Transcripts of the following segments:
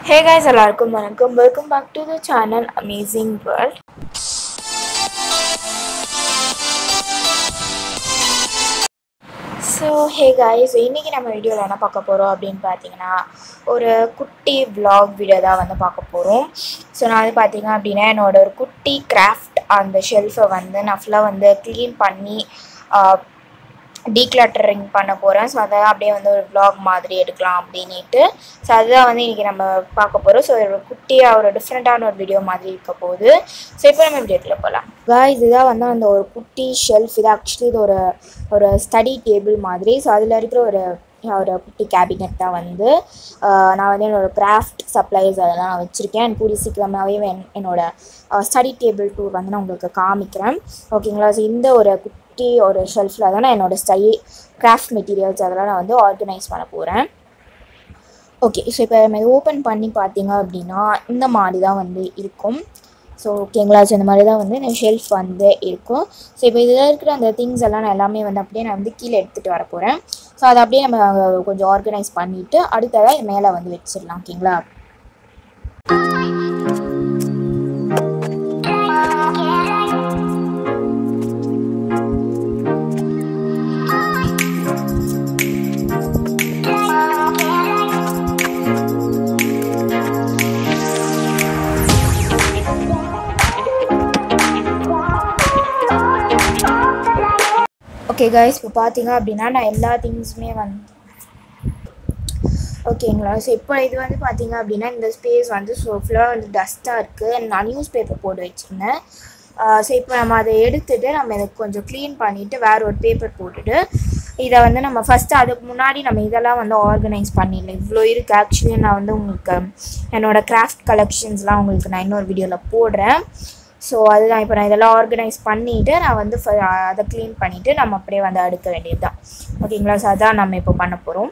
ஹே guys எல்லாருக்கும் வணக்கம் welcome back to the channel amazing world so hey guys இன்றைக்கி நம்ம வீடியோவில் என்ன பார்க்க போகிறோம் அப்படின்னு பார்த்தீங்கன்னா ஒரு குட்டி vlog வீடியோ தான் வந்து பார்க்க போகிறோம் ஸோ நான் வந்து பார்த்தீங்க அப்படின்னா என்னோட ஒரு குட்டி கிராஃப்ட் அந்த ஷெல்ஃபை வந்து நான் ஃபுல்லாக வந்து க்ளீன் பண்ணி டீக்ளட்டரிங் பண்ண போகிறேன் ஸோ அதை அப்படியே வந்து ஒரு vlog மாதிரி எடுக்கலாம் அப்படின்ட்டு ஸோ அதுதான் வந்து இன்றைக்கி நம்ம பார்க்க போகிறோம் ஸோ ஒரு குட்டியாக ஒரு டிஃப்ரெண்ட்டான ஒரு வீடியோ மாதிரி இருக்க போகுது ஸோ இப்போ நம்ம வீடியோக்குள்ள போகலாம் காய்ஸ் இதான் வந்து அந்த ஒரு குட்டி ஷெல்ஃப் இது ஆக்சுவலி இது ஒரு ஒரு ஸ்டடி டேபிள் மாதிரி ஸோ அதில் இருக்கிற ஒரு ஒரு குட்டி கேபினெட் தான் வந்து ஆஹ் நான் வந்து என்னோட கிராஃப்ட் சப்ளைஸ் அதெல்லாம் நான் வச்சுருக்கேன் அண்ட் கூடி சீக்கிரமாகவே என் என்னோட ஸ்டடி டேபிள் டூர் வந்து நான் உங்களுக்கு காமிக்கிறேன் ஓகேங்களா ஸோ இந்த ஒரு குட்டி ஒரு ஷெல்ஃபில் தான் நான் என்னோட ஸ்டடி கிராஃப்ட் மெட்டீரியல்ஸ் அதெல்லாம் நான் வந்து ஆர்கனைஸ் பண்ண போகிறேன் ஓகே ஸோ இப்போ நம்ம இதை ஓப்பன் பண்ணி பார்த்தீங்க அப்படின்னா இந்த மாதிரி தான் வந்து இருக்கும் ஸோ ஓகேங்களா ஸோ இந்த மாதிரி தான் வந்து இந்த ஷெல்ஃப் வந்து இருக்கும் ஸோ இப்போ இதில் இருக்கிற அந்த திங்ஸ் எல்லாம் நான் எல்லாமே வந்து அப்படியே நான் வந்து கீழே எடுத்துகிட்டு வர போகிறேன் ஸோ அதை அப்படியே நம்ம கொஞ்சம் ஆர்கனைஸ் பண்ணிவிட்டு அடுத்ததாக இது மேலே வந்து வச்சிடலாம் ஓகேங்களா ஓகே கைஸ் இப்போ பார்த்தீங்க அப்படின்னா நான் எல்லா திங்ஸுமே வந்து ஓகேங்களா ஸோ இப்போ இது வந்து பார்த்தீங்க அப்படின்னா இந்த ஸ்பேஸ் வந்து ஸோ ஃபுல்லாக வந்து டஸ்ட்டாக இருக்குது நான் நியூஸ் பேப்பர் போட்டு வச்சுருந்தேன் ஸோ இப்போ நம்ம அதை எடுத்துகிட்டு நம்ம இதை கொஞ்சம் க்ளீன் பண்ணிவிட்டு வேற ஒரு பேப்பர் போட்டுட்டு இதை வந்து நம்ம ஃபஸ்ட்டு அதுக்கு முன்னாடி நம்ம இதெல்லாம் வந்து ஆர்கனைஸ் பண்ணிடலாம் இவ்வளோ இருக்குது ஆக்சுவலி நான் வந்து உங்களுக்கு என்னோடய கிராஃப்ட் கலெக்ஷன்ஸ்லாம் உங்களுக்கு நான் இன்னொரு வீடியோவில் போடுறேன் ஸோ அதுதான் இப்போ நான் இதெல்லாம் ஆர்கனைஸ் பண்ணிவிட்டு நான் வந்து ஃப- அதை க்ளீன் பண்ணிவிட்டு நம்ம அப்படியே வந்து அடுக்க வேண்டியது தான் ஓகேங்களா ஸோ அதான் நம்ம இப்போ பண்ண போகிறோம்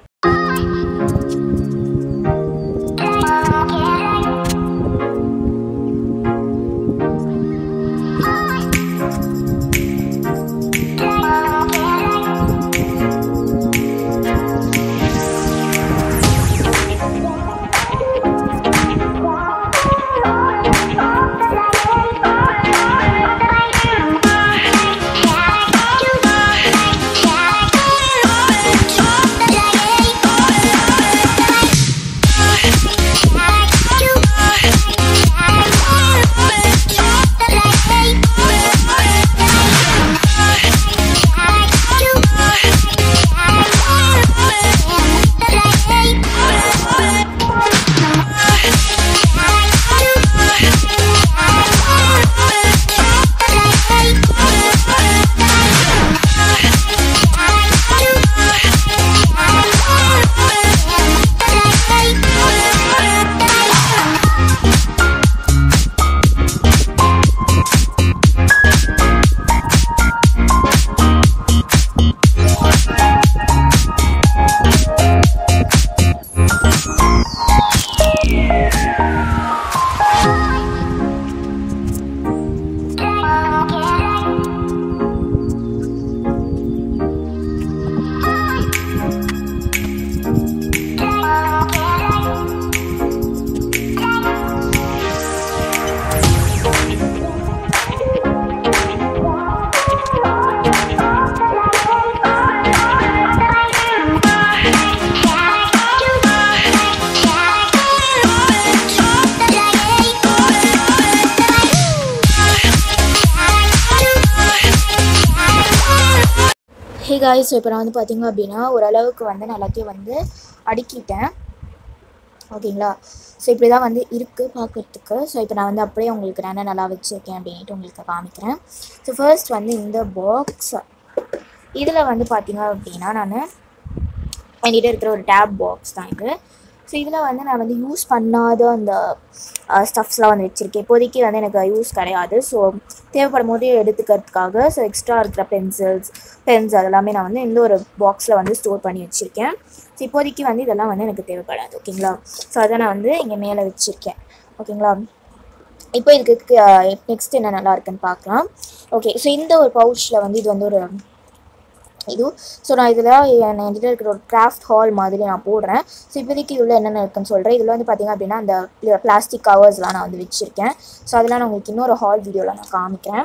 ஹே காய்ஸ் ஸோ இப்போ நான் வந்து பார்த்தீங்க அப்படின்னா ஓரளவுக்கு வந்து நான் எல்லாத்தையும் வந்து அடுக்கிட்டேன் ஓகேங்களா ஸோ இப்படி தான் வந்து இருக்குது பார்க்குறதுக்கு ஸோ இப்போ நான் வந்து அப்படியே உங்களுக்கு நான் நல்லா வச்சுருக்கேன் அப்படின்ட்டு உங்களுக்கு காமிக்கிறேன் ஸோ ஃபர்ஸ்ட் வந்து இந்த பாக்ஸ் இதில் வந்து பார்த்தீங்க அப்படின்னா நான் என்கிட்ட இருக்கிற ஒரு டேப் பாக்ஸ் தான் இது ஸோ இதில் வந்து நான் வந்து யூஸ் பண்ணாத அந்த ஸ்டஃப்ஸ்லாம் வந்து வச்சுருக்கேன் இப்போதைக்கு வந்து எனக்கு யூஸ் கிடையாது ஸோ தேவைப்படும் போது எடுத்துக்கிறதுக்காக ஸோ எக்ஸ்ட்ரா இருக்கிற பென்சில்ஸ் பென்ஸ் அதெல்லாமே நான் வந்து இந்த ஒரு பாக்ஸில் வந்து ஸ்டோர் பண்ணி வச்சுருக்கேன் ஸோ இப்போதைக்கு வந்து இதெல்லாம் வந்து எனக்கு தேவைப்படாது ஓகேங்களா ஸோ அதை நான் வந்து இங்கே மேலே வச்சுருக்கேன் ஓகேங்களா இப்போ இதுக்கு நெக்ஸ்ட் என்ன நல்லா இருக்குன்னு பார்க்கலாம் ஓகே ஸோ இந்த ஒரு பவுச்சில் வந்து இது வந்து ஒரு இது ஸோ நான் இதில் என்கிட்ட இருக்கிற ஒரு கிராஃப்ட் ஹால் மாதிரி நான் போடுறேன் ஸோ இப்போதைக்கு இதில் என்னென்ன இருக்குன்னு சொல்கிறேன் இதில் வந்து பார்த்திங்க அப்படின்னா அந்த பிளாஸ்டிக் கவர்ஸ்லாம் நான் வந்து வச்சுருக்கேன் ஸோ அதெல்லாம் நான் உங்களுக்கு இன்னொரு ஹால் வீடியோவில் நான் காமிக்கிறேன்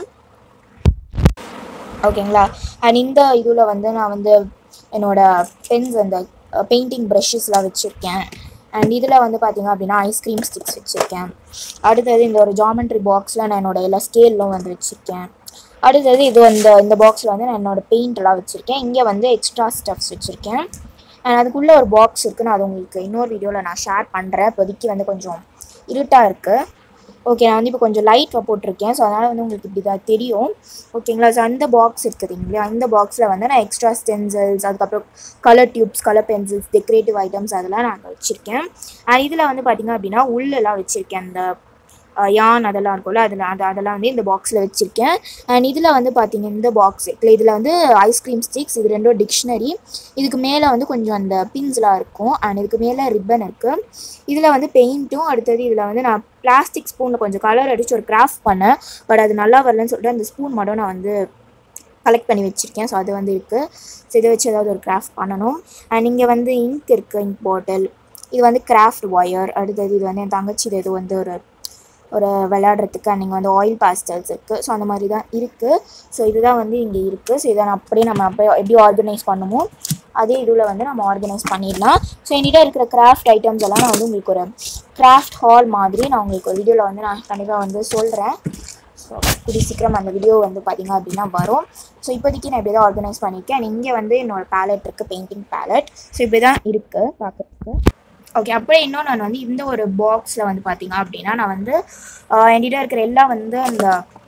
ஓகேங்களா அண்ட் இந்த இதில் வந்து நான் வந்து என்னோட பென்ஸ் அந்த பெயிண்டிங் ப்ரஷஸ்லாம் வச்சுருக்கேன் அண்ட் இதில் வந்து பார்த்தீங்க அப்படின்னா ஐஸ்கிரீம் ஸ்டிக்ஸ் வச்சுருக்கேன் அடுத்தது இந்த ஒரு ஜாமெண்ட்ரி பாக்ஸில் நான் என்னோட எல்லா ஸ்கேலும் வந்து வச்சுருக்கேன் அடுத்தது இது இந்த இந்த பாக்ஸில் வந்து நான் என்னோட பெயிண்ட்லாம் வச்சுருக்கேன் இங்கே வந்து எக்ஸ்ட்ரா ஸ்டஃப்ஸ் வச்சுருக்கேன் அண்ட் அதுக்குள்ளே ஒரு பாக்ஸ் இருக்குது நான் அது உங்களுக்கு இன்னொரு வீடியோவில் நான் ஷேர் பண்ணுறேன் இப்போதைக்கு வந்து கொஞ்சம் இருட்டாக இருக்குது ஓகே நான் வந்து இப்போ கொஞ்சம் லைட் போட்டிருக்கேன் ஸோ அதனால் வந்து உங்களுக்கு இப்படி தான் தெரியும் ஓகேங்களா ஸோ அந்த பாக்ஸ் இருக்குது இல்லையா அந்த பாக்ஸில் வந்து நான் எக்ஸ்ட்ரா ஸ்டென்சில்ஸ் அதுக்கப்புறம் colour tubes colour pencils decorative items அதெல்லாம் நான் அங்கே வச்சுருக்கேன் அண்ட் இதில் வந்து பார்த்திங்க அப்படின்னா உள்ளெல்லாம் வச்சுருக்கேன் அந்த யான் அதெல்லாம் இருக்கும்ல அதில் அது அதெல்லாம் வந்து இந்த பாக்ஸில் வச்சுருக்கேன் அண்ட் இதில் வந்து பார்த்தீங்க இந்த பாக்ஸ் இருக்குல்ல இதில் வந்து ஐஸ்கிரீம் ஸ்டிக்ஸ் இது ரெண்டும் டிக்ஷனரி இதுக்கு மேலே வந்து கொஞ்சம் அந்த பின்ஸ்லாம் இருக்கும் அண்ட் இதுக்கு மேலே ரிப்பன் இருக்குது இதில் வந்து பெயிண்ட்டும் அடுத்தது இதில் வந்து நான் பிளாஸ்டிக் ஸ்பூனில் கொஞ்சம் கலர் அடித்து ஒரு கிராஃப்ட் பண்ணேன் பட் அது நல்லா வரலன்னு சொல்லிட்டு அந்த ஸ்பூன் மட்டும் நான் வந்து கலெக்ட் பண்ணி வச்சுருக்கேன் ஸோ அது வந்து இருக்குது ஸோ இதை வச்சு ஏதாவது ஒரு கிராஃப்ட் பண்ணணும் அண்ட் இங்கே வந்து இங்க் இருக்குது இங்க் பாட்டில் இது வந்து கிராஃப்ட் ஒயர் அடுத்தது இது வந்து என் தங்கச்சி இது வந்து ஒரு ஒரு விளையாடுறதுக்கு அண்ட் இங்கே வந்து ஆயில் பாஸ்டல்ஸ் இருக்குது ஸோ அந்த மாதிரி தான் இருக்குது ஸோ இதுதான் வந்து இங்கே இருக்குது ஸோ இதை நான் அப்படியே நம்ம அப்படியே எப்படி ஆர்கனைஸ் பண்ணுமோ அதே இதில் வந்து நம்ம ஆர்கனைஸ் பண்ணிடலாம் ஸோ என்கிட்ட இருக்கிற கிராஃப்ட் ஐட்டம்ஸ் எல்லாம் நான் வந்து உங்களுக்கு ஒரு கிராஃப்ட் ஹால் மாதிரி நான் உங்களுக்கு ஒரு வீடியோவில் வந்து நான் கண்டிப்பாக வந்து சொல்கிறேன் ஸோ கூடிய சீக்கிரம் அந்த வீடியோ வந்து பார்த்திங்க அப்படின்னா வரும் ஸோ இப்போதைக்கு நான் இப்படி தான் ஆர்கனைஸ் பண்ணியிருக்கேன் அண்ட் இங்கே வந்து என்னோடய பேலட் இருக்குது பெயிண்டிங் பேலட் ஸோ இப்படி தான் இருக்குது பார்க்குறதுக்கு ஓகே அப்படியே இன்னும் நான் வந்து இந்த ஒரு பாக்ஸில் வந்து பார்த்தீங்க அப்படின்னா நான் வந்து என்கிட்ட இருக்கிற எல்லாம் வந்து அந்த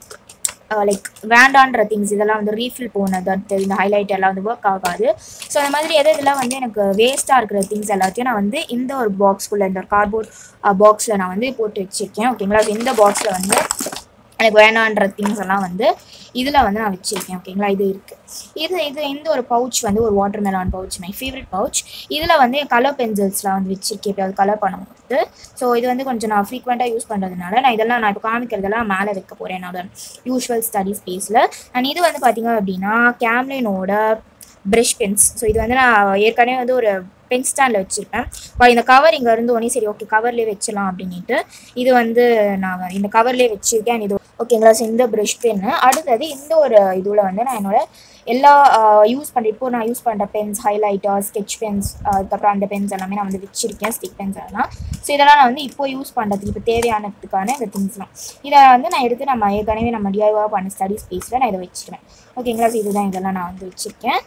லைக் வேண்டான்ற திங்ஸ் இதெல்லாம் வந்து ரீஃபில் போனது அடுத்தது இந்த ஹைலைட் எல்லாம் வந்து ஒர்க் ஆகாது ஸோ அந்த மாதிரி எது இதெல்லாம் வந்து எனக்கு வேஸ்ட்டாக இருக்கிற திங்ஸ் எல்லாத்தையும் நான் வந்து இந்த ஒரு பாக்ஸ்குள்ளே இந்த ஒரு கார்ட்போர்ட் பாக்ஸில் நான் வந்து போட்டு வச்சுருக்கேன் ஓகேங்களா இந்த பாக்ஸில் வந்து எனக்கு வேணான்ற திங்ஸ் எல்லாம் வந்து இதில் வந்து நான் வச்சுருக்கேன் ஓகேங்களா இது இருக்குது இது இது இந்த ஒரு பவுச் வந்து ஒரு watermelon pouch my favourite pouch இதில் வந்து கலர் பென்சில்ஸ்லாம் வந்து வச்சுருக்கேன் எப்படியாவது கலர் பண்ணும்போது ஸோ இது வந்து கொஞ்சம் நான் ஃப்ரீக்வெண்ட்டாக யூஸ் பண்ணுறதுனால நான் இதெல்லாம் நான் இப்போ காமிக்கிறதெல்லாம் மேலே வைக்க போகிறேன் என்னோட யூஸ்வல் ஸ்டடி ஸ்பேஸில் அண்ட் இது வந்து பார்த்திங்க அப்படின்னா கேம்லினோட ப்ரஷ் பென்ஸ் ஸோ இது வந்து நான் ஏற்கனவே வந்து ஒரு பென் ஸ்டாண்டில் வச்சுருப்பேன் பட் இந்த கவர் இங்கே இருந்து உடனே சரி ஓகே கவர்லேயே வச்சிடலாம் அப்படின்ட்டு இது வந்து நான் இந்த கவர்லேயே வச்சுருக்கேன் இது ஓகேங்களா ஸோ இந்த ப்ரஷ் பென்னு அடுத்தது இந்த ஒரு இதில் வந்து நான் என்னோட எல்லா யூஸ் பண்ணுற இப்போ நான் யூஸ் பண்ணுற பென்ஸ் ஹைலைட்டர் ஸ்கெச் பென்ஸ் அதுக்கப்புறம் அந்த பென்ஸ் எல்லாமே நான் வந்து வச்சுருக்கேன் ஸ்டிக் பென்ஸ் எல்லாம் ஸோ இதெல்லாம் நான் வந்து இப்போ யூஸ் பண்ணுறதுக்கு இப்போ தேவையானதுக்கான இந்த திங்ஸ்லாம் இதை வந்து நான் எடுத்து நம்ம ஏற்கனவே நம்ம டிஐவா பண்ண ஸ்டடி ஸ்பேஸில் நான் இதை வச்சுருவேன் ஓகேங்களா ஸோ இதுதான் இதெல்லாம் நான் வந்து வச்சுருக்கேன்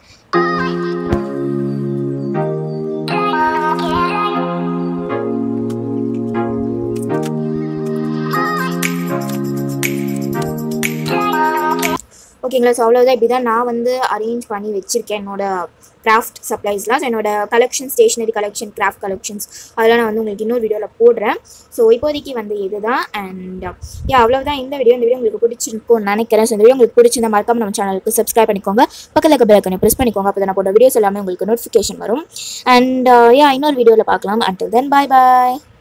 ஓகேங்களா ஸோ அவ்வளோதான் இப்படி தான் நான் வந்து அரேஞ்ச் பண்ணி வச்சுருக்கேன் என்னோட கிராஃப்ட் சப்ளைஸ்லாம் ஸோ என்னோட collection stationery collection craft collections அதெல்லாம் நான் வந்து உங்களுக்கு இன்னொரு வீடியோவில் போடுறேன் ஸோ இப்போதைக்கு வந்து இதுதான் அண்ட் யா அவ்வளோதான் இந்த வீடியோ இந்த வீடியோ உங்களுக்கு பிடிச்சிருக்கும்னு நினைக்கிறேன் ஸோ இந்த வீடியோ உங்களுக்கு பிடிச்சிருந்தா மறக்காம நம்ம சேனலுக்கு சப்ஸ்கிரைப் பண்ணிக்கோங்க பக்கத்தில் இருக்க பெல் ப்ரெஸ் பண்ணிக்கோங்க அப்போ நான் போட்ட வீடியோஸ் எல்லாமே உங்களுக்கு நோட்டிஃபிகேஷன் வரும் அண்ட் யா இன்னொரு வீடியோவில் பார்க்கலாம் அண்டில் தென் பாய் பாய்